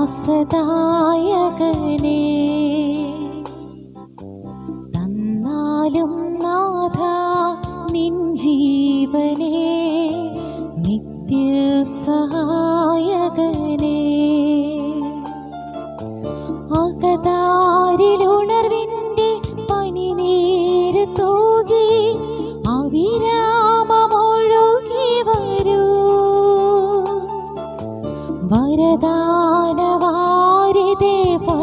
ആശ്വാസദായകനേ തന്നാലും നാഥ നിൻ ജീവനേ നിത്യസഹായകനേ അകതാരിലുണർവിൻ്റെ പനിനീര് തൂകി അവിരാമമൊഴുകി വരൂ വരദാനവാരിതേ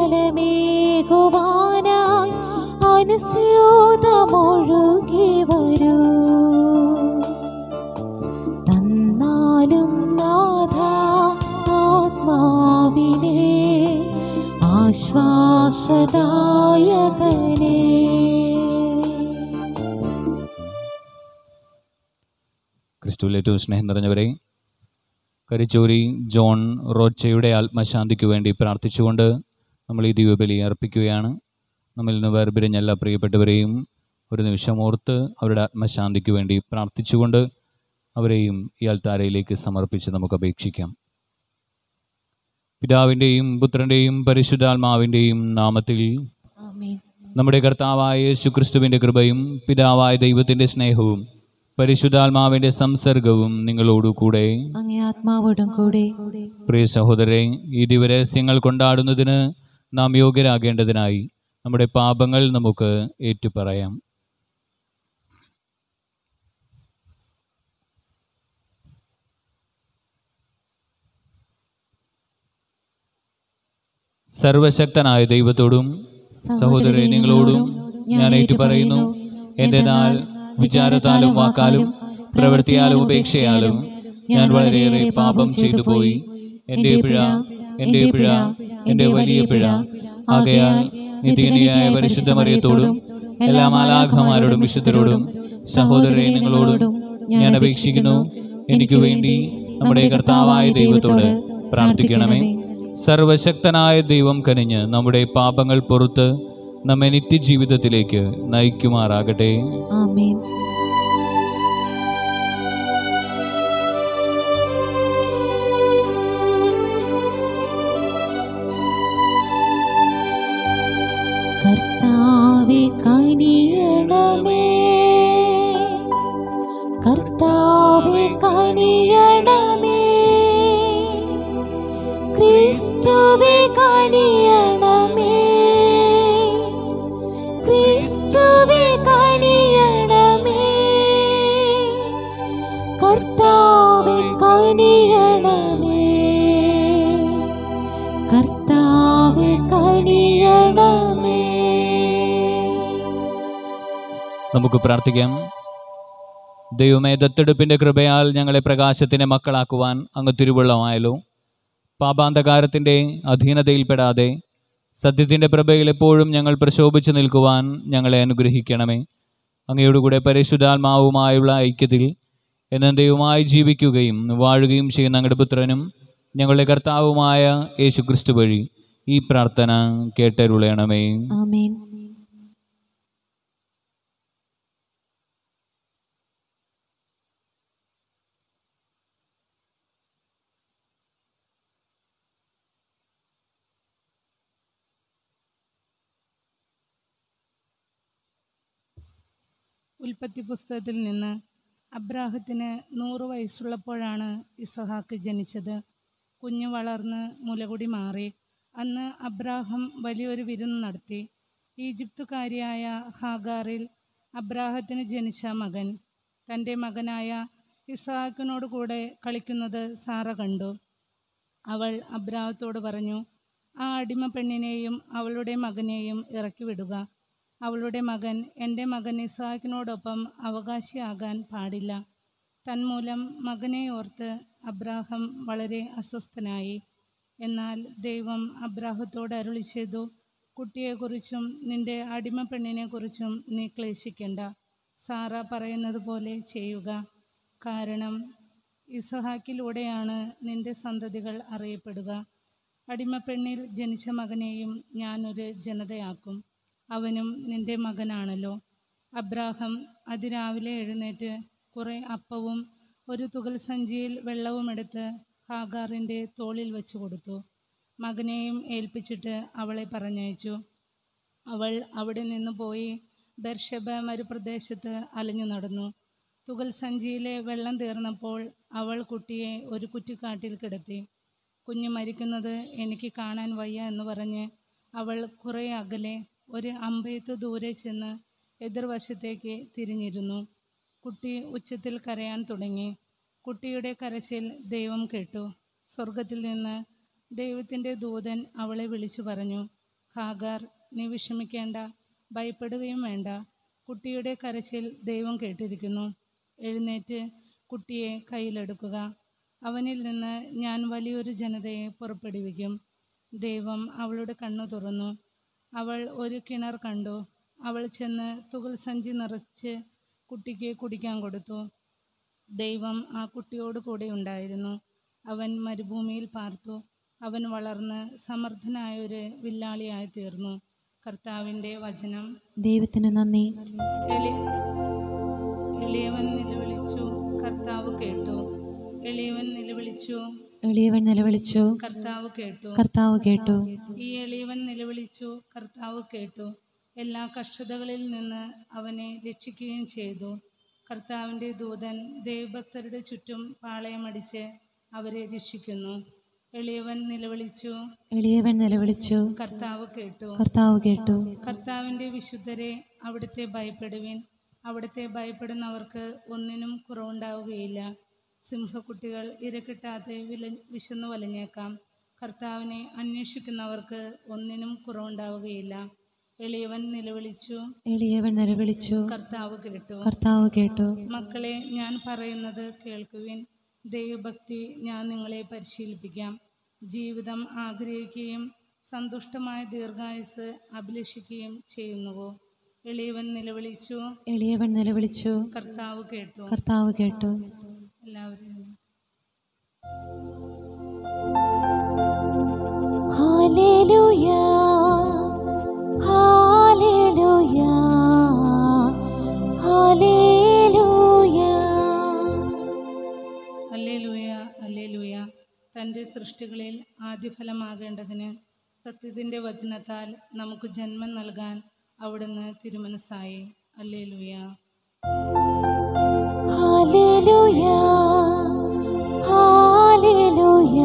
ഫലമേകുവാനായി അനുസ്യൂതമൊഴുകി വരൂ തന്നാലും നാഥ ആത്മാവിനെ ആശ്വാസദായകനേ ക്രിസ്തുവിൽ ഏറ്റവും സ്നേഹം നിറഞ്ഞവരെ കരിച്ചോരി ജോൺ റോച്ചയുടെ ആത്മശാന്തിക്ക് വേണ്ടി പ്രാർത്ഥിച്ചുകൊണ്ട് നമ്മൾ ഈ ദിവ്യബലി അർപ്പിക്കുകയാണ് നമ്മിൽ നിന്ന് വേർപിരിഞ്ഞ എല്ലാ പ്രിയപ്പെട്ടവരെയും ഒരു നിമിഷം ഓർത്ത് അവരുടെ ആത്മശാന്തിക്ക് വേണ്ടി പ്രാർത്ഥിച്ചുകൊണ്ട് അവരെയും ഈ അൽത്താരയിലേക്ക് സമർപ്പിച്ച് നമുക്ക് അപേക്ഷിക്കാം പിതാവിൻ്റെയും പുത്രൻ്റെയും പരിശുദ്ധാത്മാവിൻ്റെയും നാമത്തിൽ ആമേൻ നമ്മുടെ കർത്താവായ യേശു ക്രിസ്തുവിൻ്റെ കൃപയും പിതാവായ ദൈവത്തിൻ്റെ സ്നേഹവും പരിശുദ്ധാത്മാവിൻ്റെ സംസർഗവും നിങ്ങളോടു കൂടെ അങ്ങേ ആത്മാവോടും കൂടെ പ്രിയ സഹോദരരെ ഈ ദിവരഹസ്യങ്ങൾ കൊണ്ടാടുന്നതിന് നാം യോഗ്യരാകേണ്ടതിനായി നമ്മുടെ പാപങ്ങൾ നമുക്ക് ഏറ്റുപറയാം സർവശക്തനായ ദൈവത്തോടും സഹോദരരെ നിങ്ങളോടും ഞാൻ ഏറ്റുപറയുന്നു എൻ്റെ നാൾ വിചാരത്താലും വാക്കാലും പ്രവൃത്തിയാലും ഉപേക്ഷയാലും ഞാൻ വളരെയേറെ പാപം ചെയ്തു പോയി എൻ്റെ പിഴ എൻ്റെ പിഴ എൻ്റെ വലിയ പിഴ ആകയാൽ നിത്യനിയായ പരിശുദ്ധ മറിയത്തോടും എല്ലാ മാലാഖമാരോടും വിശുദ്ധരോടും സഹോദരരെ നിങ്ങളോടും ഞാൻ അപേക്ഷിക്കുന്നു എനിക്ക് വേണ്ടി നമ്മുടെ കർത്താവായ ദൈവത്തോട് പ്രാർത്ഥിക്കണമേ സർവശക്തനായ ദൈവം കനിഞ്ഞ് നമ്മുടെ പാപങ്ങൾ പുറത്ത് നമ്മെ നിത്യജീവിതത്തിലേക്ക് നയിക്കുമാറാകട്ടെ ആമേൻ കർത്താവെ കനിയണമേ കർത്താവെ കനിയണമേ ക്രിസ്തുവെ കനിയണമേ ക്രിസ്തുവെ കനിയണമേ കർത്താവെ കനിയണമേ കർത്താവെ കനിയണമേ നമുക്ക് പ്രാർത്ഥിക്കാം ദൈവമേ ദത്തെടുപ്പിന്റെ കൃപയാൽ ഞങ്ങളെ പ്രകാശത്തിന്റെ മക്കളാക്കുവാൻ അങ്ങ് തിരുവുള്ളമായല്ലോ പാപാന്തകാരത്തിന്റെ അധീനതയിൽപ്പെടാതെ സത്യത്തിന്റെ പ്രഭയിൽ എപ്പോഴും ഞങ്ങൾ പ്രശോഭിച്ചു നിൽക്കുവാൻ ഞങ്ങളെ അനുഗ്രഹിക്കണമേ അങ്ങയോടുകൂടെ പരിശുദ്ധാത്മാവുമായുള്ള ഐക്യത്തിൽ എന്നന്തയുമായി ജീവിക്കുകയും വാഴുകയും ചെയ്യുന്ന ഞങ്ങളുടെ പുത്രനും ഞങ്ങളുടെ കർത്താവുമായ യേശു ക്രിസ്തു വഴി ഈ പ്രാർത്ഥന കേട്ടരുളയണമേ ആമേൻ ഉൽപ്പത്തി പുസ്തകത്തിൽ നിന്ന് അബ്രാഹത്തിന് നൂറ് വയസ്സുള്ളപ്പോഴാണ് ഇസഹാക്ക് ജനിച്ചത് കുഞ്ഞ് വളർന്ന് മുലകുടി മാറി അന്ന് അബ്രാഹം വലിയൊരു വിരുന്ന് നടത്തി ഈജിപ്തുകാരിയായ ഹാഗാറിൽ അബ്രാഹത്തിന് ജനിച്ച മകൻ തൻ്റെ മകനായ ഇസഹാക്കിനോട് കൂടെ കളിക്കുന്നത് സാറ കണ്ടു അവൾ അബ്രാഹത്തോട് പറഞ്ഞു ആ അടിമ പെണ്ണിനെയും അവളുടെ മകനെയും ഇറക്കി വിടുക അവളുടെ മകൻ എൻ്റെ മകൻ ഇസാക്കിനോടൊപ്പം അവകാശിയാകാൻ പാടില്ല തന്മൂലം മകനെ ഓർത്ത് അബ്രാഹം വളരെ അസ്വസ്ഥനായി എന്നാൽ ദൈവം അബ്രാഹത്തോട് അരുളി ചെയ്തു കുട്ടിയെക്കുറിച്ചും നിന്റെ അടിമ പെണ്ണിനെക്കുറിച്ചും നീ ക്ലേശിക്കണ്ട സാറ പറയുന്നത് പോലെ ചെയ്യുക കാരണം ഇസഹാക്കിലൂടെയാണ് നിന്റെ സന്തതികൾ അറിയപ്പെടുക അടിമപ്പെണ്ണിൽ ജനിച്ച മകനെയും ഞാനൊരു ജനതയാക്കും അവനും നിന്റെ മകനാണല്ലോ അബ്രാഹം അതിരാവിലെ എഴുന്നേറ്റ് കുറെ അപ്പവും ഒരു തുകൽ സഞ്ചിയിൽ വെള്ളവും എടുത്ത് ഹാഗാറിൻ്റെ തോളിൽ വെച്ചു കൊടുത്തു മകനെയും ഏൽപ്പിച്ചിട്ട് അവളെ പറഞ്ഞയച്ചു അവൾ അവിടെ നിന്ന് പോയി ബർഷബ മരുപ്രദേശത്ത് അലഞ്ഞു നടന്നു തുകൽ സഞ്ചിയിലെ വെള്ളം തീർന്നപ്പോൾ അവൾ കുട്ടിയെ ഒരു കുറ്റിക്കാട്ടിൽ കിടത്തി കുഞ്ഞ് മരിക്കുന്നത് എനിക്ക് കാണാൻ വയ്യ എന്ന് പറഞ്ഞ് അവൾ കുറേ അകലെ ഒരു അമ്പയത്ത് ദൂരെ ചെന്ന് എതിർവശത്തേക്ക് തിരിഞ്ഞിരുന്നു കുട്ടി ഉച്ചത്തിൽ കരയാൻ തുടങ്ങി കുട്ടിയുടെ കരച്ചിൽ ദൈവം കേട്ടു സ്വർഗത്തിൽ നിന്ന് ദൈവത്തിൻ്റെ ദൂതൻ അവളെ വിളിച്ചു പറഞ്ഞു ഹാഗാർ നീ വിഷമിക്കേണ്ട ഭയപ്പെടുകയും വേണ്ട കുട്ടിയുടെ കരച്ചിൽ ദൈവം കേട്ടിരിക്കുന്നു എഴുന്നേറ്റ് കുട്ടിയെ കയ്യിലെടുക്കുക അവനിൽ നിന്ന് ഞാൻ വലിയൊരു ജനതയെ പുറപ്പെടുവിക്കും ദൈവം അവളുടെ കണ്ണു തുറന്നു അവൾ ഒരു കിണർ കണ്ടു അവൾ ചെന്ന് തുകൽ സഞ്ചി നിറച്ച് കുട്ടിക്ക് കുടിക്കാൻ കൊടുത്തു ദൈവം ആ കുട്ടിയോട് കൂടെ ഉണ്ടായിരുന്നു അവൻ മരുഭൂമിയിൽ പാർത്തു അവൻ വളർന്ന് സമർത്ഥനായ ഒരു വില്ലാളിയായി തീർന്നു കർത്താവിൻ്റെ വചനം ദൈവത്തിന് നന്ദി എളി എളിയവൻ നിലവിളിച്ചു കർത്താവ് കേട്ടു എളിയവൻ നിലവിളിച്ചു എളിയവൻ നിലവിളിച്ചു കർത്താവ് കേട്ടു കർത്താവ് കേട്ടു ഈ എളിയവൻ നിലവിളിച്ചു കർത്താവ് കേട്ടു എല്ലാ കഷ്ടതകളിൽ നിന്ന് അവനെ രക്ഷിക്കുകയും ചെയ്തു കർത്താവിൻ്റെ ദൂതൻ ദൈവഭക്തരുടെ ചുറ്റും പാളയമടിച്ച് അവരെ രക്ഷിക്കുന്നു എളിയവൻ നിലവിളിച്ചു എളിയവൻ നിലവിളിച്ചു കർത്താവ് കേട്ടു കർത്താവ് കേട്ടു കർത്താവിൻ്റെ വിശുദ്ധരെ അവിടുത്തെ ഭയപ്പെടുവിൻ അവിടുത്തെ ഭയപ്പെടുന്നവർക്ക് ഒന്നിനും കുറവുണ്ടാവുകയില്ല സിംഹക്കുട്ടികൾ ഇരക്കിട്ടാതെ വില വിശന്നു വലഞ്ഞേക്കാം കർത്താവിനെ അന്വേഷിക്കുന്നവർക്ക് ഒന്നിനും കുറവുണ്ടാവുകയില്ല എളിയവൻ നിലവിളിച്ചു എളിയവൻ നിലവിളിച്ചു കർത്താവ് കേട്ടു കർത്താവ് കേട്ടു മക്കളെ ഞാൻ പറയുന്നത് കേൾക്കുവിൻ ദൈവഭക്തി ഞാൻ നിങ്ങളെ പരിശീലിപ്പിക്കാം ജീവിതം ആഗ്രഹിക്കുകയും സന്തുഷ്ടമായ ദീർഘായുസ് അഭിലഷിക്കുകയും ചെയ്യുന്നുവോ എളിയവൻ നിലവിളിച്ചു എളിയവൻ നിലവിളിച്ചു കർത്താവ് കേട്ടു കർത്താവ് കേട്ടു എല്ലാവരും ഹല്ലേലൂയ ഹല്ലേലൂയ ഹല്ലേലൂയ അല്ലേലൂയ അല്ലേലൂയ തൻ്റെ സൃഷ്ടികളിൽ ആദ്യഫലമാകേണ്ടതിന് സത്യത്തിൻ്റെ വചനത്താൽ നമുക്ക് ജന്മം നൽകാൻ അവിടുന്ന് തിരുമനസ്സായി അല്ലേലൂയ ഹല്ലേലൂയ ഹല്ലേലൂയ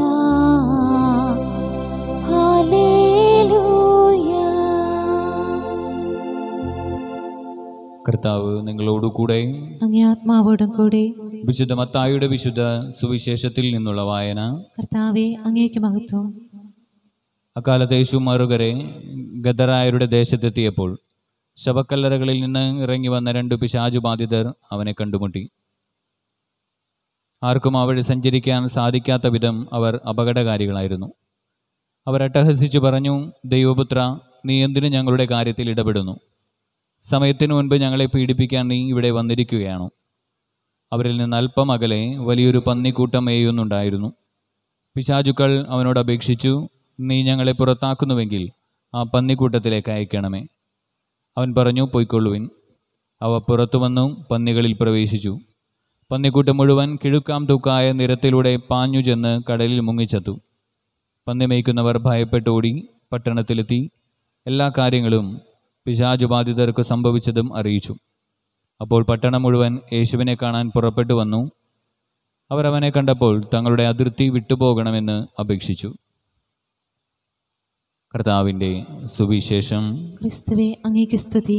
ഹല്ലേലൂയ കർത്താവ് നിങ്ങളോടുകൂടെ അങ്ങേ ആത്മാവോടും കൂടി വിശുദ്ധ മത്തായിയുടെ വിശുദ്ധ സുവിശേഷത്തിൽ നിന്നുള്ള വായന കർത്താവെ അങ്ങേക്ക് മഹത്വം അക്കാലത്ത് യേശു മറുകരെ ഗദറായരുടെ ദേശത്തെത്തിയപ്പോൾ ശവക്കല്ലറകളിൽ നിന്ന് ഇറങ്ങി വന്ന രണ്ട് പിശാചുബാധിതർ അവനെ കണ്ടുമുട്ടി ആർക്കും അവിടെ സഞ്ചരിക്കാൻ സാധിക്കാത്ത വിധം അവർ അപകടകാരികളായിരുന്നു അവർ അട്ടഹസിച്ചു പറഞ്ഞു ദൈവപുത്ര നീ എന്തിനു ഞങ്ങളുടെ കാര്യത്തിൽ ഇടപെടുന്നു സമയത്തിനു മുൻപ് ഞങ്ങളെ പീഡിപ്പിക്കാൻ നീ ഇവിടെ വന്നിരിക്കുകയാണോ അവരിൽ നിന്ന് അല്പം അകലെ വലിയൊരു പന്നിക്കൂട്ടം മേയുന്നുണ്ടായിരുന്നു പിശാചുക്കൾ അവനോട് അപേക്ഷിച്ചു നീ ഞങ്ങളെ പുറത്താക്കുന്നുവെങ്കിൽ ആ പന്നിക്കൂട്ടത്തിലേക്ക് അയക്കണമേ അവൻ പറഞ്ഞു പൊയ്ക്കൊള്ളുവിൻ അവ പുറത്തു വന്നു പന്നികളിൽ പ്രവേശിച്ചു പന്നിക്കൂട്ടം മുഴുവൻ കിഴുക്കാം തൂക്കായ നിരത്തിലൂടെ പാഞ്ഞു ചെന്ന് കടലിൽ മുങ്ങിച്ചത്തു പന്നി മേയ്ക്കുന്നവർ ഭയപ്പെട്ടോടി പട്ടണത്തിലെത്തി എല്ലാ കാര്യങ്ങളും പിശാചുബാധിതർക്ക് സംഭവിച്ചതും അറിയിച്ചു അപ്പോൾ പട്ടണം മുഴുവൻ യേശുവിനെ കാണാൻ പുറപ്പെട്ടു വന്നു അവർ അവനെ കണ്ടപ്പോൾ തങ്ങളുടെ അതിർത്തി വിട്ടുപോകണമെന്ന് അപേക്ഷിച്ചു കർത്താവിൻ്റെ സുവിശേഷം ക്രിസ്തുവെ അങ്ങേക്ക് സ്തുതി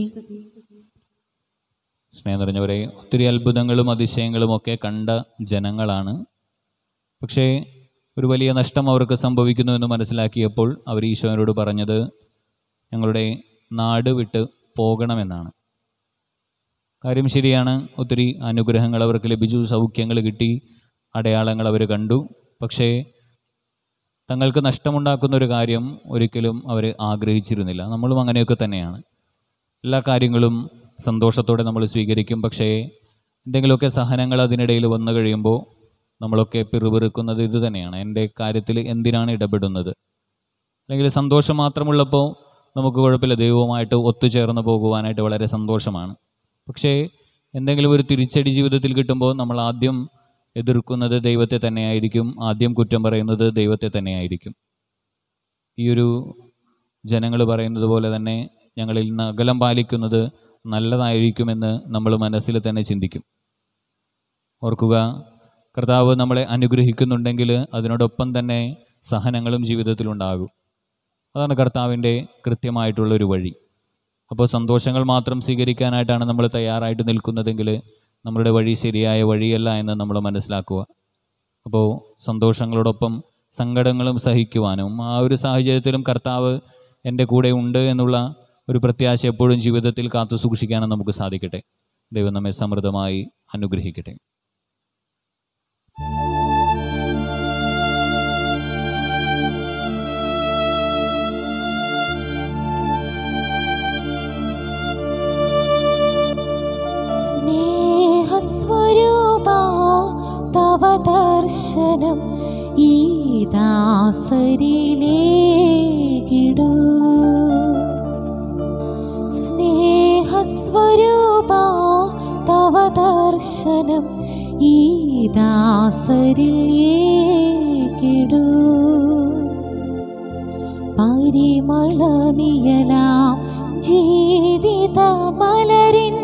സ്നേഹം നിറഞ്ഞവരെ ഒത്തിരി അത്ഭുതങ്ങളും അതിശയങ്ങളും ഒക്കെ കണ്ട ജനങ്ങളാണ് പക്ഷേ ഒരു വലിയ നഷ്ടം അവർക്ക് സംഭവിക്കുന്നു എന്ന് മനസ്സിലാക്കിയപ്പോൾ അവർ ഈശോനോട് പറഞ്ഞത് ഞങ്ങളുടെ നാട് വിട്ട് പോകണമെന്നാണ് കാര്യം ശരിയാണ് ഒത്തിരി അനുഗ്രഹങ്ങൾ അവർക്ക് ലഭിച്ചു സൗഖ്യങ്ങൾ കിട്ടി അടയാളങ്ങൾ അവർ കണ്ടു പക്ഷേ തങ്ങൾക്ക് നഷ്ടമുണ്ടാക്കുന്ന ഒരു കാര്യം ഒരിക്കലും അവർ ആഗ്രഹിച്ചിരുന്നില്ല നമ്മളും അങ്ങനെയൊക്കെ തന്നെയാണ് എല്ലാ കാര്യങ്ങളും സന്തോഷത്തോടെ നമ്മൾ സ്വീകരിക്കും പക്ഷേ എന്തെങ്കിലുമൊക്കെ സഹനങ്ങൾ അതിനിടയിൽ വന്നു കഴിയുമ്പോൾ നമ്മളൊക്കെ പിറുപിറുക്കുന്നത് ഇത് തന്നെയാണ് എൻ്റെ കാര്യത്തിൽ എന്തിനാണ് ഇടപെടുന്നത് അല്ലെങ്കിൽ സന്തോഷം മാത്രമുള്ളപ്പോൾ നമുക്ക് കുഴപ്പമില്ല ദൈവവുമായിട്ട് ഒത്തുചേർന്ന് പോകുവാനായിട്ട് വളരെ സന്തോഷമാണ് പക്ഷേ എന്തെങ്കിലും ഒരു തിരിച്ചടി ജീവിതത്തിൽ കിട്ടുമ്പോൾ നമ്മൾ ആദ്യം എതിർക്കുന്നത് ദൈവത്തെ തന്നെയായിരിക്കും ആദ്യം കുറ്റം പറയുന്നത് ദൈവത്തെ തന്നെയായിരിക്കും ഈ ഒരു ജനങ്ങൾ പറയുന്നത് പോലെ തന്നെ ഞങ്ങളിൽ നിന്ന് അകലം പാലിക്കുന്നത് നല്ലതായിരിക്കുമെന്ന് നമ്മൾ മനസ്സിൽ തന്നെ ചിന്തിക്കും ഓർക്കുക കർത്താവ് നമ്മളെ അനുഗ്രഹിക്കുന്നുണ്ടെങ്കിൽ അതിനോടൊപ്പം തന്നെ സഹനങ്ങളും ജീവിതത്തിലുണ്ടാകും അതാണ് കർത്താവിൻ്റെ കൃത്യമായിട്ടുള്ളൊരു വഴി അപ്പോൾ സന്തോഷങ്ങൾ മാത്രം സ്വീകരിക്കാനായിട്ടാണ് നമ്മൾ തയ്യാറായിട്ട് നിൽക്കുന്നതെങ്കിൽ നമ്മുടെ വഴി ശരിയായ വഴിയല്ല എന്ന് നമ്മൾ മനസ്സിലാക്കുക അപ്പോൾ സന്തോഷങ്ങളോടൊപ്പം സങ്കടങ്ങളും സഹിക്കുവാനും ആ ഒരു സാഹചര്യത്തിലും കർത്താവ് എൻ്റെ കൂടെ ഉണ്ട് എന്നുള്ള ഒരു പ്രത്യാശ എപ്പോഴും ജീവിതത്തിൽ കാത്തു സൂക്ഷിക്കാനും നമുക്ക് സാധിക്കട്ടെ ദൈവം നമ്മെ സമൃദ്ധമായി അനുഗ്രഹിക്കട്ടെ സ്നേഹസ്വരൂപാ തവ ദർശനം ഈ ദാസരിലേകിടൂ സ്നേഹസ്വരൂപാ തവ ദർശനം ഈ ദാസരിലേകിടൂ പരിമളമിയലാം ജീവിത മലരിൻ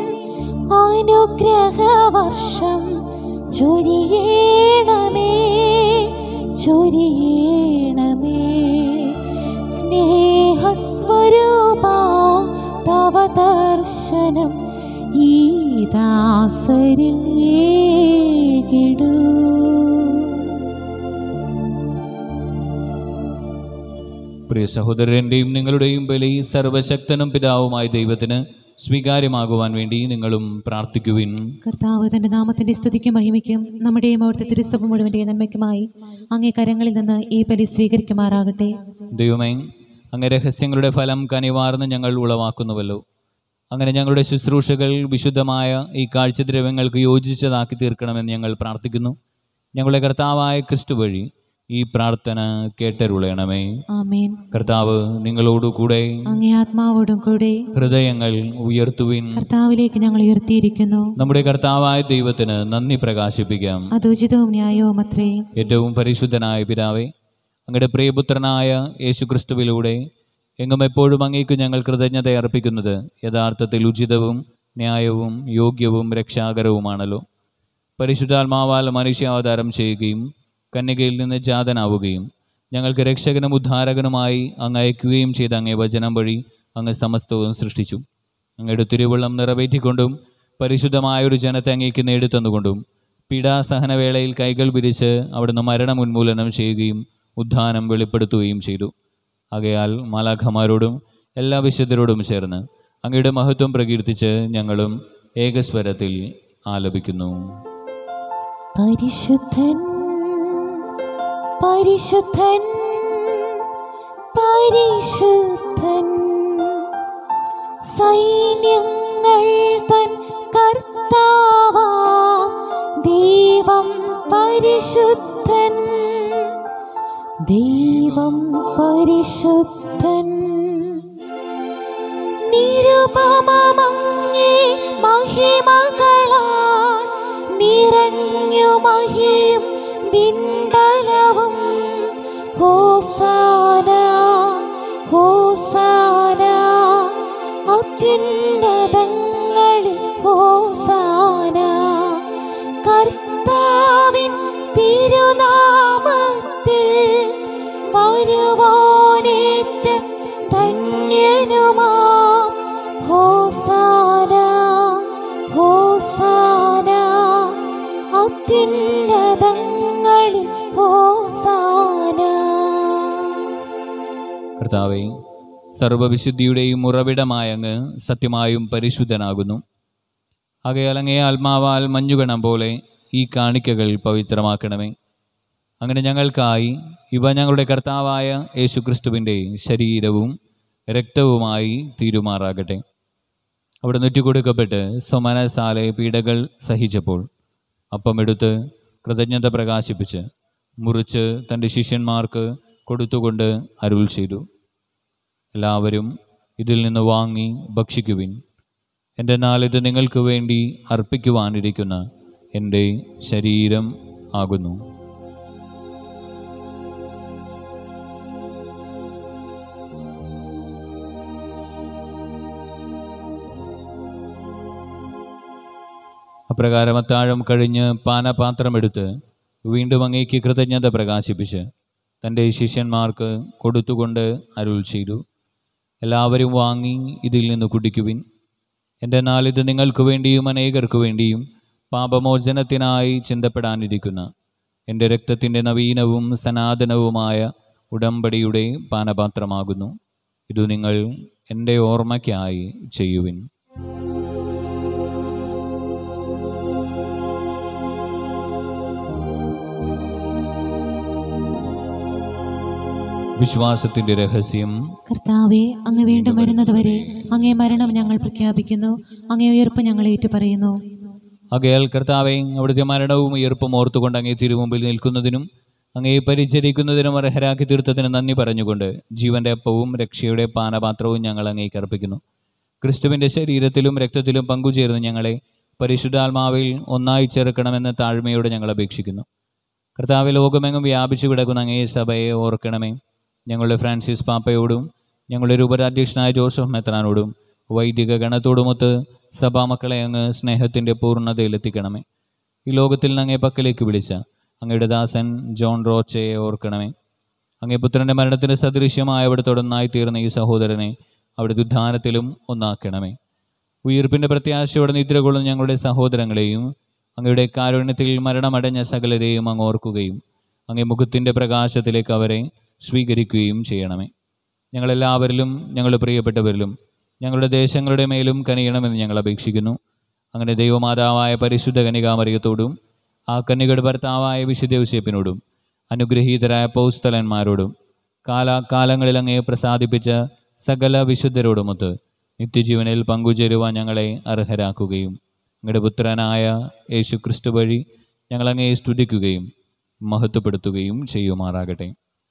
അനുഗ്രഹവർഷം ചൊരിയേണമേ ചൊരിയേണമേ സ്നേഹസ്വരൂപാ തവ ദർശനം ഈ ദാസരിൽ ഏകിടൂ പ്രിയ സഹോദരൻ്റെയും നിങ്ങളുടെയും ബലി സർവശക്തനും പിതാവുമായ ദൈവത്തിന് സ്വീകാര്യമാകുവാൻ വേണ്ടി നിങ്ങളും പ്രാർത്ഥിക്കുവിൻ കർത്താവ് തന്റെ നാമത്തിന്റെ സ്തുതിക്കും മഹിമയ്ക്കും നമ്മുടെയും അവിടുത്തെ തിരുസഭ മുഴുവന്റെ നന്മയ്ക്കുമായി അങ്ങേ കരങ്ങളിൽ നിന്ന് ഈ ബലി സ്വീകരിക്കുമാറാകട്ടെ ദൈവമേ അങ്ങ് രഹസ്യങ്ങളുടെ ഫലം കനിവാർന്ന് ഞങ്ങൾ ഉളവാക്കുന്നുവല്ലോ അങ്ങനെ ഞങ്ങളുടെ ശുശ്രൂഷകൾ വിശുദ്ധമായ ഈ കാഴ്ചദ്രവ്യങ്ങൾക്ക് യോജിച്ചതാക്കി തീർക്കണമെന്ന് ഞങ്ങൾ പ്രാർത്ഥിക്കുന്നു ഞങ്ങളുടെ കർത്താവായ ക്രിസ്തു വഴി ഈ പ്രാർത്ഥന കേട്ടരുളയണമേ ആമേൻ കർത്താവ് നിങ്ങളോടുകൂടെ അങ്ങേ ആത്മാവോടും കൂടെ ഹൃദയങ്ങൾ ഉയർത്തുവിൻ കർത്താവിലേക്ക് ഞങ്ങൾ ഉയർത്തിയിരിക്കുന്നു നമ്മുടെ കർത്താവായ ദൈവത്തിന് നന്ദി പ്രകാശിപ്പിക്കാം അത് ഉചിതവും ന്യായവും അത്രേ ഏറ്റവും പരിശുദ്ധനായ പിതാവേ അങ്ങയുടെ പ്രിയപുത്രനായ യേശുക്രിസ്തുവിലൂടെ എങ്ങും എപ്പോഴും അങ്ങേക്ക് ഞങ്ങൾ കൃതജ്ഞത അർപ്പിക്കുന്നത് യഥാർത്ഥത്തിൽ ഉചിതവും ന്യായവും യോഗ്യവും രക്ഷാകരവുമാണല്ലോ പരിശുദ്ധാത്മാവാൽ മനുഷ്യാവതാരം ചെയ്യുകയും കന്യകയിൽ നിന്ന് ജാതനാവുകയും ഞങ്ങൾക്ക് രക്ഷകനും ഉദ്ധാരകനുമായി അങ്ങ് അയക്കുകയും ചെയ്ത അങ്ങേ വചനം വഴി അങ്ങ് സമസ്തവും സൃഷ്ടിച്ചു അങ്ങയുടെ തിരുവള്ളം നിറവേറ്റിക്കൊണ്ടും പരിശുദ്ധമായ ഒരു ജനത്തെ അങ്ങേക്ക് നേടിത്തന്നുകൊണ്ടും പീഡാസഹനവേളയിൽ കൈകൾ വിരിച്ച് അവിടുന്ന് മരണം ഉന്മൂലനം ചെയ്യുകയും ഉദ്ധാനം വെളിപ്പെടുത്തുകയും ചെയ്തു ആകയാൽ മാലാഖമാരോടും എല്ലാ വിശുദ്ധരോടും ചേർന്ന് അങ്ങയുടെ മഹത്വം പ്രകീർത്തിച്ച് ഞങ്ങളും ഏകസ്വരത്തിൽ ആലപിക്കുന്നു പരിശുദ്ധൻ പരിശുദ്ധൻ പരിശുദ്ധൻ സൈന്യങ്ങൾ തൻ കർത്താവാം ദൈവം പരിശുദ്ധൻ ദൈവം പരിശുദ്ധൻ നിരുപമങ്ങേ മഹിമകളാൽ നിറഞ്ഞു മഹിയും വിണ്ടലവും ഹോസാന ഹോസാന അത്യുന്നതങ്ങളിൽ ഹോസാന കർത്താവിൻ തിരുനാമത്തിൽ വരുവാനേറ്റം ധന്യനുമാം ഹോസാന ഹോസാന അത്യുന്നതങ്ങളിൽ ഹോസാന കർത്താവെ സർവവിശുദ്ധിയുടെയും ഉറവിടമായ അങ്ങ് സത്യമായും പരിശുദ്ധനാകുന്നു ആകയാൽ അങ്ങേ ആത്മാവാൽ മഞ്ഞുകണം പോലെ ഈ കാണിക്കകൾ പവിത്രമാക്കണമേ അങ്ങനെ ഞങ്ങൾക്കായി ഇവ ഞങ്ങളുടെ കർത്താവായ യേശുക്രിസ്തുവിൻ്റെ ശരീരവും രക്തവുമായി തീരുമാറാകട്ടെ അവിടെ നുറ്റിക്കൊടുക്കപ്പെട്ട് സ്വമനസാലെ പീഡകൾ സഹിച്ചപ്പോൾ അപ്പമെടുത്ത് കൃതജ്ഞത പ്രകാശിപ്പിച്ച് മുറിച്ച് തൻ്റെ ശിഷ്യന്മാർക്ക് കൊടുത്തുകൊണ്ട് അരുൾ ചെയ്തു എല്ലാവരും ഇതിൽ നിന്ന് വാങ്ങി ഭക്ഷിക്കുവിൻ എൻ്റെ നാളിത് നിങ്ങൾക്ക് വേണ്ടി അർപ്പിക്കുവാനിരിക്കുന്ന എൻ്റെ ശരീരം ആകുന്നു അപ്രകാരം അത്താഴം കഴിഞ്ഞ് പാനപാത്രമെടുത്ത് വീണ്ടും അങ്ങേക്ക് കൃതജ്ഞത പ്രകാശിപ്പിച്ച് തൻ്റെ ശിഷ്യന്മാർക്ക് കൊടുത്തുകൊണ്ട് അരുൾ ചെയ്തു എല്ലാവരും വാങ്ങി ഇതിൽ നിന്ന് കുടിക്കുവിൻ എൻ്റെ നാളിത് നിങ്ങൾക്ക് വേണ്ടിയും അനേകർക്ക് വേണ്ടിയും പാപമോചനത്തിനായി ചിന്തപ്പെടാനിരിക്കുന്ന എൻ്റെ രക്തത്തിൻ്റെ നവീനവും സനാതനവുമായ ഉടമ്പടിയുടെ പാനപാത്രമാകുന്നു ഇതു നിങ്ങൾ എൻ്റെ ഓർമ്മയ്ക്കായി ചെയ്യുവിൻ വിശ്വാസത്തിൻ്റെ രഹസ്യം കർത്താവെ അങ്ങ് വീണ്ടും വരുന്നതുവരെ അങ്ങേ മരണം ഞങ്ങൾ പ്രഖ്യാപിക്കുന്നു അങ്ങേ ഉയർപ്പ് ഞങ്ങൾ ഏറ്റുപറയുന്നു ആകയാൽ കർത്താവെ അവിടുത്തെ മരണവും ഉയർപ്പും ഓർത്തുകൊണ്ട് അങ്ങേ തിരുമുമ്പിൽ നിൽക്കുന്നതിനും അങ്ങേ പരിചരിക്കുന്നതിനും അർഹരാക്കി തീർത്തതിന് നന്ദി പറഞ്ഞുകൊണ്ട് ജീവന്റെ അപ്പവും രക്ഷയുടെ പാനപാത്രവും ഞങ്ങൾ അങ്ങേക്ക് അർപ്പിക്കുന്നു ക്രിസ്തുവിന്റെ ശരീരത്തിലും രക്തത്തിലും പങ്കുചേർന്ന് ഞങ്ങളെ പരിശുദ്ധാത്മാവിൽ ഒന്നായി ചേർക്കണമെന്ന് താഴ്മയോടെ ഞങ്ങൾ അപേക്ഷിക്കുന്നു കർത്താവ് ലോകമെങ്ങും വ്യാപിച്ചു കിടക്കുന്ന അങ്ങേ സഭയെ ഓർക്കണമേ ഞങ്ങളുടെ ഫ്രാൻസിസ് പാപ്പയോടും ഞങ്ങളുടെ രൂപരാധ്യക്ഷനായ ജോസഫ് മെത്രാനോടും വൈദിക ഗണത്തോടുമൊത്ത് സഭാമക്കളെ അങ്ങ് സ്നേഹത്തിൻ്റെ പൂർണ്ണതയിലെത്തിക്കണമേ ഈ ലോകത്തിൽ നിന്ന് അങ്ങേ പക്കലേക്ക് വിളിച്ച അങ്ങയുടെ ദാസൻ ജോൺ റോച്ചയെ ഓർക്കണമേ അങ്ങേ പുത്രൻ്റെ മരണത്തിന് സദൃശ്യമായ അവിടുത്തോടൊന്നായി തീർന്ന ഈ സഹോദരനെ അവിടുത്തെ ഉദ്ധാനത്തിലും ഒന്നാക്കണമേ ഉയർപ്പിൻ്റെ പ്രത്യാശയോടെ നിദ്ര കൊള്ളുന്ന ഞങ്ങളുടെ സഹോദരങ്ങളെയും അങ്ങയുടെ കാരുണ്യത്തിൽ മരണമടഞ്ഞ സകലരെയും അങ്ങ് ഓർക്കുകയും അങ്ങേ മുഖത്തിൻ്റെ പ്രകാശത്തിലേക്ക് അവരെ സ്വീകരിക്കുകയും ചെയ്യണമേ ഞങ്ങളെല്ലാവരിലും ഞങ്ങളുടെ പ്രിയപ്പെട്ടവരിലും ഞങ്ങളുടെ ദേശങ്ങളുടെ മേലും കനിയണമെന്ന് ഞങ്ങൾ അപേക്ഷിക്കുന്നു അങ്ങനെ ദൈവമാതാവായ പരിശുദ്ധ കനികാമറിയത്തോടും ആ കന്യകയുടെ ഭർത്താവായ വിശുദ്ധ യൂസേപ്പിനോടും അനുഗ്രഹീതരായ പൗസ്തലന്മാരോടും കാലാകാലങ്ങളിൽ അങ്ങേ പ്രസാദിപ്പിച്ച സകല വിശുദ്ധരോടുമൊത്ത് നിത്യജീവനിൽ പങ്കുചേരുവാൻ ഞങ്ങളെ അർഹരാക്കുകയും അങ്ങയുടെ പുത്രനായ യേശു ക്രിസ്തു വഴി ഞങ്ങൾ അങ്ങേ സ്തുതിക്കുകയും മഹത്വപ്പെടുത്തുകയും ചെയ്യുമാറാകട്ടെ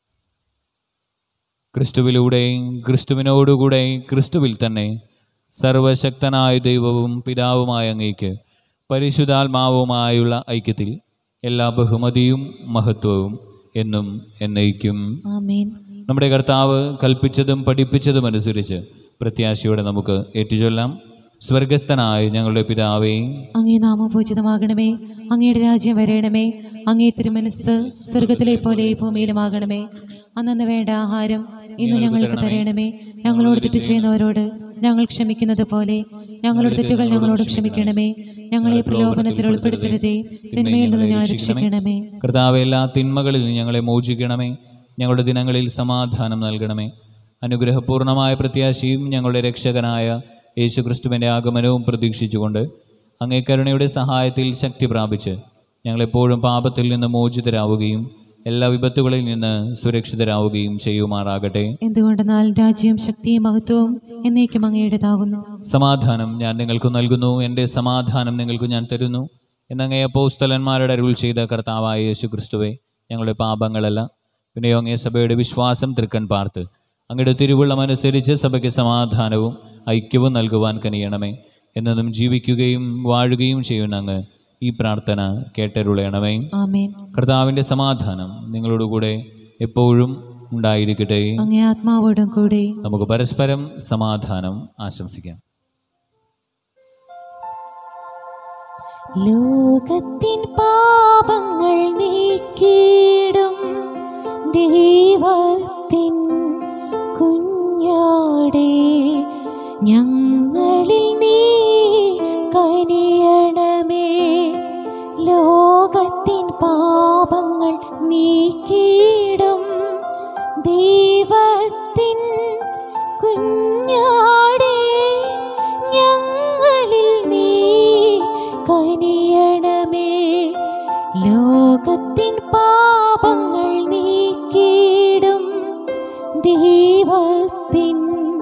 ക്രിസ്തുവിലൂടെ ക്രിസ്തുവിനോടുകൂടെ ക്രിസ്തുവിൽ തന്നെ സർവശക്തനായ ദൈവവും പിതാവുമായ അങ്ങേക്ക് പരിശുദ്ധാത്മാവുമായുള്ള ഐക്യത്തിൽ എല്ലാ ബഹുമതിയും മഹത്വവും എന്നും എന്നേക്കും ആമേൻ നമ്മുടെ കർത്താവ് കൽപ്പിച്ചതും പഠിപ്പിച്ചതും അനുസരിച്ച് പ്രത്യാശയോടെ നമുക്ക് ഏറ്റുചൊല്ലാം സ്വർഗസ്ഥനായ ഞങ്ങളുടെ പിതാവേ അങ്ങേ നാമം പൂജിതമാകണമേ അങ്ങയുടെ രാജ്യം വരയണമേ അങ്ങേ തിരുമനസ് സ്വർഗത്തിലെ പോലെ ഭൂമിയിലുമാകണമേ അന്നു വേണ്ട ആഹാരം ഇന്ന് ഞങ്ങൾക്ക് തരണമേ ഞങ്ങളോട് തെറ്റ് ചെയ്യുന്നവരോട് ഞങ്ങൾ ക്ഷമിക്കുന്നത് പോലെ ഞങ്ങളുടെ തെറ്റുകൾ ഞങ്ങളോട് ക്ഷമിക്കണമേ ഞങ്ങളെ പ്രലോഭനത്തിൽ ഉൾപ്പെടുത്തരുതേ തിന്മയിൽ നിന്ന് ഞങ്ങളെ രക്ഷിക്കണമേ കർത്താവ് എല്ലാ തിന്മകളിൽ നിന്ന് ഞങ്ങളെ മോചിക്കണമേ ഞങ്ങളുടെ ദിനങ്ങളിൽ സമാധാനം നൽകണമേ അനുഗ്രഹപൂർണമായ പ്രത്യാശയും ഞങ്ങളുടെ രക്ഷകനായ യേശുക്രിസ്തുവിൻ്റെ ആഗമനവും പ്രതീക്ഷിച്ചുകൊണ്ട് അങ്ങേ കരുണയുടെ സഹായത്തിൽ ശക്തി പ്രാപിച്ച് ഞങ്ങളെപ്പോഴും പാപത്തിൽ നിന്ന് മോചിതരാവുകയും എല്ലാ വിപത്തുകളിൽ നിന്ന് സുരക്ഷിതരാവുകയും ചെയ്യുമാറാകട്ടെ എന്തുകൊണ്ടെന്നാൽ രാജ്യവും ശക്തിയും മഹത്വവും എന്നേക്കും അങ്ങയുടേതാകുന്നു സമാധാനം ഞാൻ നിങ്ങൾക്ക് നൽകുന്നു എൻ്റെ സമാധാനം നിങ്ങൾക്ക് ഞാൻ തരുന്നു എന്നങ്ങേ അപ്പോസ്തലന്മാരുടെ അരുൾ ചെയ്ത കർത്താവായ യേശു ക്രിസ്തുവെ ഞങ്ങളുടെ പാപങ്ങളല്ല പിന്നെയോ അങ്ങേ സഭയുടെ വിശ്വാസം തൃക്കൺ പാർത്ത് അങ്ങയുടെ തിരുവുള്ളമനുസരിച്ച് സഭയ്ക്ക് സമാധാനവും ഐക്യവും നൽകുവാൻ കനിയണമേ എന്നും ജീവിക്കുകയും വാഴുകയും ചെയ്യുന്ന അങ്ങ് ഈ പ്രാർത്ഥന കേട്ടരുളയണമേ ആമേൻ കർത്താവിൻ്റെ സമാധാനം നിങ്ങളോടുകൂടെ എപ്പോഴും ഉണ്ടായിരിക്കട്ടെ അങ്ങേ ആത്മാവോടും കൂടെ നമുക്ക് പരസ്പരം സമാധാനം ആശംസിക്കാം ലോകത്തിൻ പാപങ്ങൾ നീക്കിയിടും ദൈവത്തിൻ കുഞ്ഞാടേ ഞങ്ങളിൽ നീ കനിയണമേ ലോകത്തിൻ പാപങ്ങൾ നീക്കിയിടും ദൈവത്തിൻ കുഞ്ഞാടേ ഞങ്ങളിൽ നീ കനിയണമേ ലോകത്തിൻ പാപങ്ങൾ നീക്കിയിടും ദൈവത്തിൻ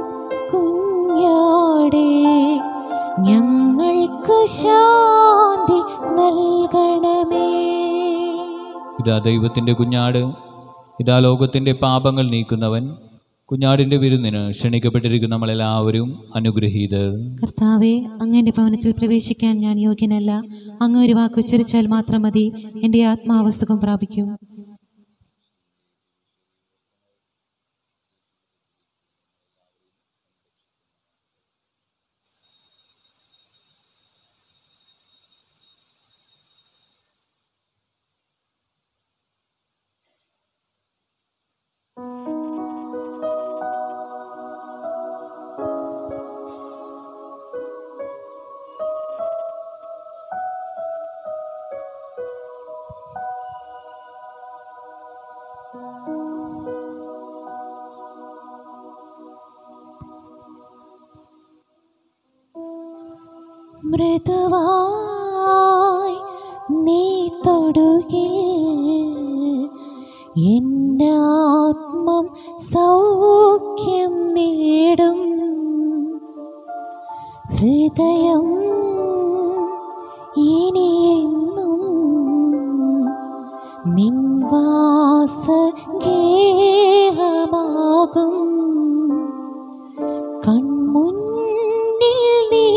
കുഞ്ഞാടേ ഞങ്ങൾക്ക് ശാന്തി നൽകണമേ ഇതാ ദൈവത്തിൻ്റെ കുഞ്ഞാട് ഇതാ ലോകത്തിൻ്റെ പാപങ്ങൾ നീക്കുന്നവൻ കുഞ്ഞാടിൻ്റെ വിരുന്നിന് ക്ഷണിക്കപ്പെട്ടിരിക്കുന്ന നമ്മളെല്ലാവരും അനുഗ്രഹീതർ കർത്താവെ അങ്ങയുടെ ഭവനത്തിൽ പ്രവേശിക്കാൻ ഞാൻ യോഗ്യനല്ല അങ്ങ് ഒരു വാക്ക് ഉച്ചരിച്ചാൽ മാത്രം മതി എൻ്റെ ആത്മാവ് സുഖം പ്രാപിക്കും മൃദുവായി നീ തൊടുകിൽ എന്നാത്മം സൗഖ്യം നേടും ഹൃദയം ഇനിയെന്നും നിൻവാസഗേഹമാകും കൺമുന്നിൽ നീ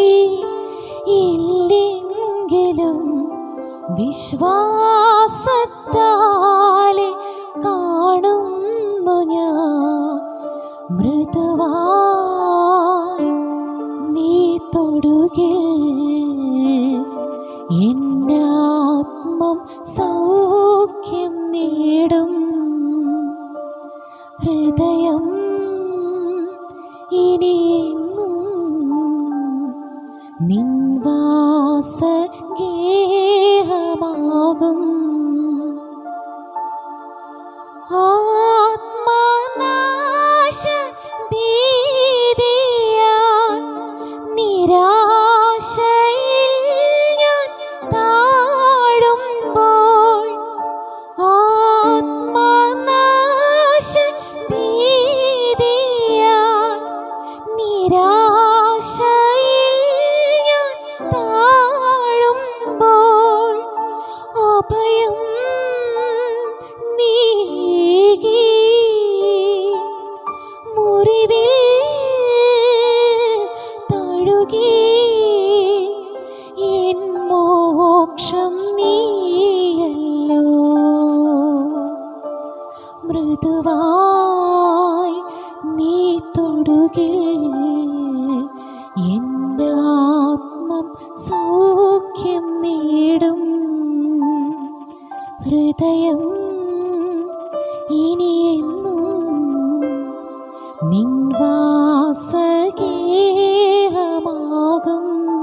ഇല്ലെങ്കിലും വിശ്വാസത്താലെ കാണുന്നു ഞാൻ മൃദുവായി നീ തൊടുകിൽ എന്നാത്മം സൗഖ്യം നേടും ഹൃദയം ഇനിയെന്നും നിൻവാസഗേഹമാകും ആത്മനാശ ഭീതിയാൽ നിരാശയിൽ ഞാൻ താഴുമ്പോൾ ആത്മനാശ ഭീതിയാൽ നിരാശയിൽ ഞാൻ താഴുമ്പോൾ അഭയം നീകി മുറിവിൽ തഴുകി എൻ മോക്ഷം നീയല്ലോ മൃദുവായി നീ തൊടുകിൽ എൻ്റെ ആത്മം സൗഖ്യം നേടും ഹൃദയം ഇനിയെന്നും നിൻവാസഗേഹമാകും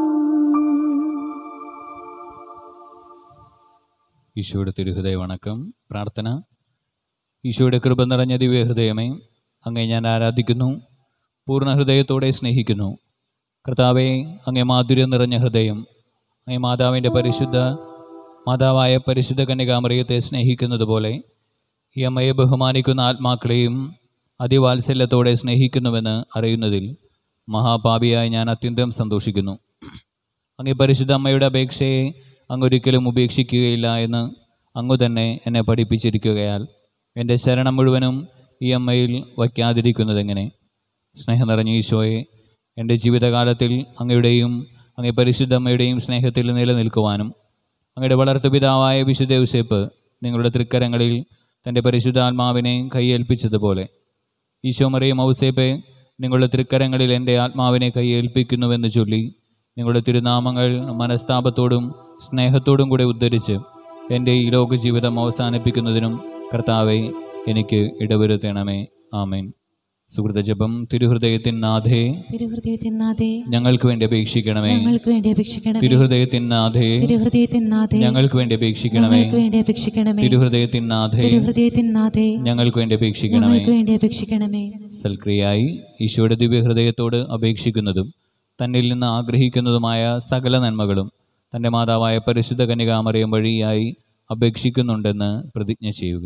ഈശോയുടെ തിരുഹൃദയ വണക്കം പ്രാർത്ഥന ഈശോയുടെ കൃപ നിറഞ്ഞ ദിവ്യഹൃദയമേ അങ്ങേ ഞാൻ ആരാധിക്കുന്നു പൂർണ്ണ ഹൃദയത്തോടെ സ്നേഹിക്കുന്നു കർത്താവെ അങ്ങേ മാധുര്യം നിറഞ്ഞ ഹൃദയം അങ്ങേ മാതാവിൻ്റെ പരിശുദ്ധ മാതാവായ പരിശുദ്ധ കന്യകാമറിയത്തെ സ്നേഹിക്കുന്നത് പോലെ ഈ അമ്മയെ ബഹുമാനിക്കുന്ന ആത്മാക്കളെയും അതിവാത്സല്യത്തോടെ സ്നേഹിക്കുന്നുവെന്ന് അറിയുന്നതിൽ മഹാപാപിയായി ഞാൻ അത്യന്തം സന്തോഷിക്കുന്നു അങ്ങേ പരിശുദ്ധ അമ്മയുടെ അപേക്ഷയെ അങ്ങൊരിക്കലും ഉപേക്ഷിക്കുകയില്ല എന്ന് അങ്ങു തന്നെ എന്നെ പഠിപ്പിച്ചിരിക്കുകയാൽ എൻ്റെ ശരണം മുഴുവനും ഈ അമ്മയിൽ വയ്ക്കാതിരിക്കുന്നതെങ്ങനെ സ്നേഹം നിറഞ്ഞ ഈശോയെ എൻ്റെ ജീവിതകാലത്തിൽ അങ്ങയുടെയും അങ്ങേ പരിശുദ്ധ അമ്മയുടെയും സ്നേഹത്തിൽ നിലനിൽക്കുവാനും അങ്ങയുടെ വളർത്തുപിതാവായ വിശുദ്ധ യൂസേപ്പ് നിങ്ങളുടെ തൃക്കരങ്ങളിൽ തൻ്റെ പരിശുദ്ധാത്മാവിനെ കൈയേൽപ്പിച്ചതുപോലെ ഈശോ മറിയും ഔസേപ്പെ നിങ്ങളുടെ തൃക്കരങ്ങളിൽ എൻ്റെ ആത്മാവിനെ കൈയേൽപ്പിക്കുന്നുവെന്ന് ചൊല്ലി നിങ്ങളുടെ തിരുനാമങ്ങൾ മനസ്താപത്തോടും സ്നേഹത്തോടും കൂടെ ഉദ്ധരിച്ച് എൻ്റെ ഈ ലോക ജീവിതം അവസാനിപ്പിക്കുന്നതിനും കർത്താവെ എനിക്ക് ഇടവരുത്തണമേ ആമേൻ സുഹൃത ജപം തിരുഹൃദയത്തിൻ നാഥേ തിരുഹൃദയത്തിൻ നാഥേ ഞങ്ങൾക്ക് വേണ്ടി അപേക്ഷിക്കണമേ ഞങ്ങൾക്ക് വേണ്ടി അപേക്ഷിക്കണമേ തിരുഹൃദയത്തിൻ നാഥേ തിരുഹൃദയത്തിൻ നാഥേ ഞങ്ങൾക്ക് വേണ്ടി അപേക്ഷിക്കണമേ ഞങ്ങൾക്ക് വേണ്ടി അപേക്ഷിക്കണമേ തിരുഹൃദയത്തിൻ നാഥേ തിരുഹൃദയത്തിൻ നാഥേ ഞങ്ങൾക്ക് വേണ്ടി അപേക്ഷിക്കണമേ ഞങ്ങൾക്ക് വേണ്ടി അപേക്ഷിക്കണമേ സൽക്രിയായി ഈശോയുടെ ദിവ്യഹൃദയത്തോട് അപേക്ഷിക്കുന്നതും തന്നിൽ നിന്ന് ആഗ്രഹിക്കുന്നതുമായ സകല നന്മകളും തൻ്റെ മാതാവായ പരിശുദ്ധ കന്യകാമറിയം വഴിയായി അപേക്ഷിക്കുന്നുണ്ടെന്ന് പ്രതിജ്ഞ ചെയ്യുക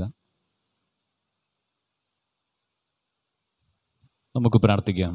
നമുക്ക് പ്രാർത്ഥിക്കാം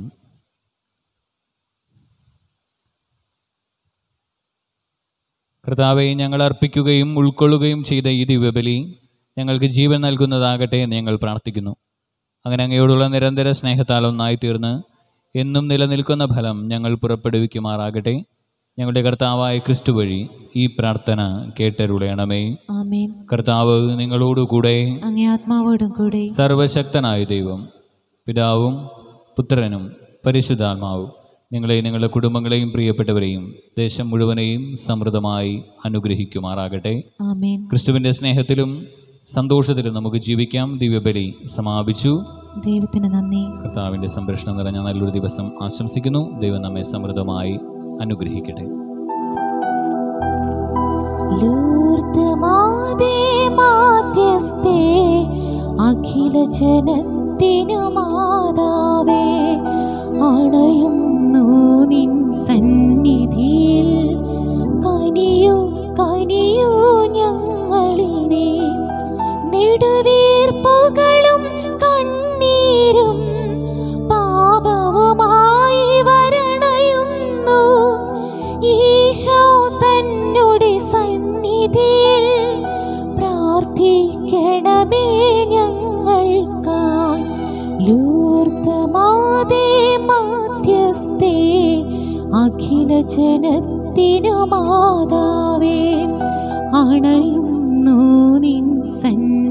കർത്താവെ ഞങ്ങൾ അർപ്പിക്കുകയും ഉൾക്കൊള്ളുകയും ചെയ്ത ഈ ദിവ്യബലി ഞങ്ങൾക്ക് ജീവൻ നൽകുന്നതാകട്ടെ എന്ന് ഞങ്ങൾ പ്രാർത്ഥിക്കുന്നു അങ്ങനെ അങ്ങയോടുള്ള നിരന്തര സ്നേഹത്താൽ ഒന്നായി തീർന്ന് എന്നും നിലനിൽക്കുന്ന ഫലം ഞങ്ങൾ പുറപ്പെടുവിക്കുമാറാകട്ടെ ഞങ്ങളുടെ കർത്താവായ ക്രിസ്തു വഴി ഈ പ്രാർത്ഥന കേട്ടരുളയണമേ ആമേൻ കർത്താവ് നിങ്ങളോടുകൂടെ അങ്ങേ ആത്മാവോടും കൂടെ സർവശക്തനായ ദൈവം പിതാവും പുത്രനും പരിശുദ്ധാത്മാവും നിങ്ങളെയും നിങ്ങളുടെ കുടുംബങ്ങളെയും പ്രിയപ്പെട്ടവരെയും ദേശം മുഴുവനെയും സമൃദ്ധമായി അനുഗ്രഹിക്കുമാറാകട്ടെ ആമേൻ ക്രിസ്തുവിൻ്റെ സ്നേഹത്തിലും സന്തോഷത്തിലും നമുക്ക് ജീവിക്കാം ദിവ്യബലി സമാപിച്ചു ദൈവത്തിന് നന്ദി കർത്താവിൻ്റെ സംരക്ഷണം നിറഞ്ഞ നല്ലൊരു ദിവസം ആശംസിക്കുന്നു ദൈവം നമ്മെ സമൃദ്ധമായി അനുഗ്രഹിക്കട്ടെ ലൂർദ് മാതേ മാധ്യസ്ഥേ അഖില ജനത്തിനു മാതാവേ അണയുന്നു നിൻ സന്നിധിയിൽ നമസ്തേ അഖില ജനത്തിനു മാതാവേ അണയുന്നു നിൻ സന്നിധി